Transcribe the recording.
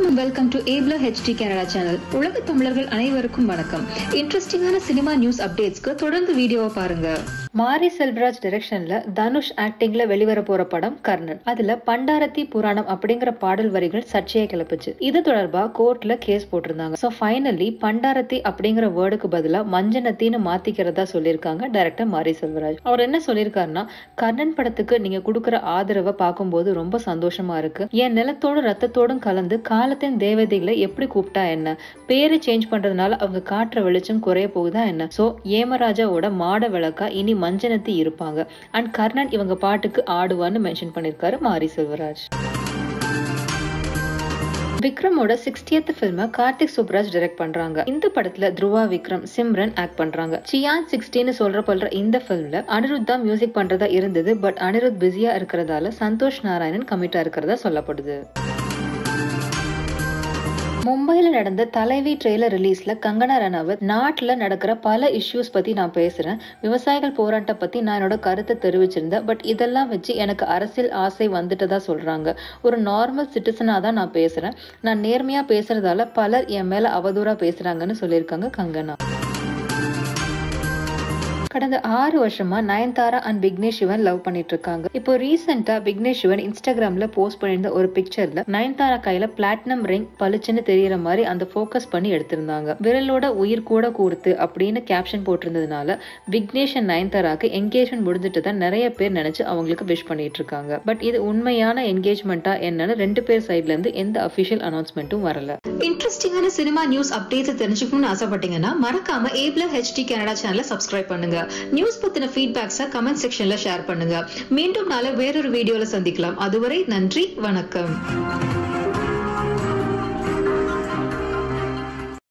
வணக்கம் welcome to ஏப்ல HD Canada channel உலக தமிழர்கள் அனைவருக்கும் வணக்கம் இன்ட்ரெஸ்டிங்கான சினிமா நியூஸ் அப்டேட்ஸ்க்கு தொடர்ந்து வீடியோவை பாருங்க மாரி செல்வராஜ் டைரக்ஷன்ல தனுஷ் ஆக்டிங்ல வெளிவர போற படம் கர்ணன் அதுல பண்டாரத்தி புராணம் அப்படிங்கிற பாடல் வரிகள் சர்ச்சையை கிளப்புச்சு இது தொடர்பா கோர்ட்ல கேஸ் போட்டிருந்தாங்க சோ ஃபைனலி பண்டாரத்தி அப்படிங்கிற வேர்டுக்கு பதிலா மஞ்சனத்தின்னு மாத்திக்கிறதா சொல்லியிருக்காங்க டைரக்டர் மாரி செல்வராஜ் அவர் என்ன சொல்லியிருக்காருன்னா கர்ணன் படத்துக்கு நீங்க கொடுக்குற ஆதரவை பார்க்கும்போது ரொம்ப சந்தோஷமா இருக்கு என் நிலத்தோடும் ரத்தத்தோடும் கலந்து காலத்தின் தேவதைகளை எப்படி கூப்பிட்டா என்ன பேரை சேஞ்ச் பண்றதுனால அவங்க காட்டுற வெளிச்சம் குறைய போகுதா என்ன சோ ஏமராஜாவோட மாட விளக்கா இனி மஞ்சனத்தி இருப்பாங்க அண்ட் கர்ணன் இவங்க பாட்டுக்கு ஆடுவான்னு மென்ஷன் பண்ணிருக்காரு மாரி செல்வராஜ் விக்ரமோட சிக்ஸ்டியத் ஃபில்ம கார்த்திக் சுப்ராஜ் டைரக்ட் பண்றாங்க இந்த படத்துல துருவா விக்ரம் சிம்ரன் ஆக்ட் பண்றாங்க சியான் சிக்ஸ்டின்னு சொல்ற பல்ற இந்த ஃபில்ம்ல அனிருத் தான் மியூசிக் பண்றதா இருந்தது பட் அனிருத் பிஸியா இருக்கிறதால சந்தோஷ் நாராயணன் கமிட்டா இருக்கிறதா சொல்லப்படுது மும்பைல நடந்த தலைவி ட்ரெய்லர் ரிலீஸ்ல கங்கனா ரனாவத் நாட்டுல நடக்கிற பல இஷ்யூஸ் பத்தி நான் பேசுறேன் விவசாயிகள் போராட்டம் பத்தி நான் என்னோட கருத்தை தெரிவிச்சிருந்தேன் பட் இதெல்லாம் வச்சு எனக்கு அரசியல் ஆசை வந்துட்டதா சொல்றாங்க ஒரு நார்மல் சிட்டிசனா தான் நான் பேசுறேன் நான் நேர்மையா பேசுறதால பலர் என் மேல அவதூறா பேசுறாங்கன்னு சொல்லியிருக்காங்க கங்கனா கடந்த ஆறு வருஷமா நயன்தாரா அண்ட் விக்னேஷ் சிவன் லவ் பண்ணிட்டு இருக்காங்க இப்போ ரீசெண்டா விக்னேஷ் சிவன் இன்ஸ்டாகிராம்ல போஸ்ட் பண்ணியிருந்த ஒரு பிக்சர்ல நயன்தாரா கையில பிளாட்டினம் ரிங் பளிச்சுன்னு தெரியற மாதிரி அந்த ஃபோக்கஸ் பண்ணி எடுத்திருந்தாங்க விரலோட உயிர் கூட கூர்த்து அப்படின்னு கேப்ஷன் போட்டிருந்ததுனால விக்னேஷ் அண்ட் நயன்தாராக்கு என்கேஜ்மெண்ட் முடிஞ்சிட்டு தான் நிறைய பேர் நினைச்சு அவங்களுக்கு விஷ் பண்ணிட்டு இருக்காங்க பட் இது உண்மையான என்கேஜ்மெண்ட்டா என்னன்னு ரெண்டு பேர் சைட்ல இருந்து எந்த அபிஷியல் அனௌன்ஸ்மெண்ட்டும் வரல இன்ட்ரெஸ்டிங்கான சினிமா நியூஸ் அப்டேட்ஸ் தெரிஞ்சுக்கணும்னு ஆசைப்பட்டீங்கன்னா மறக்காம ஏப்ல ஹெச்டி கனடா சேனலை சப்ஸ்கிரைப் பண்ணுங்க நியூஸ் பத்தின ஃபீட்பேக்ஸை கமெண்ட் செக்ஷன்ல ஷேர் பண்ணுங்க மீண்டும் நாளை வேறொரு வீடியோல சந்திக்கலாம் அதுவரை நன்றி வணக்கம்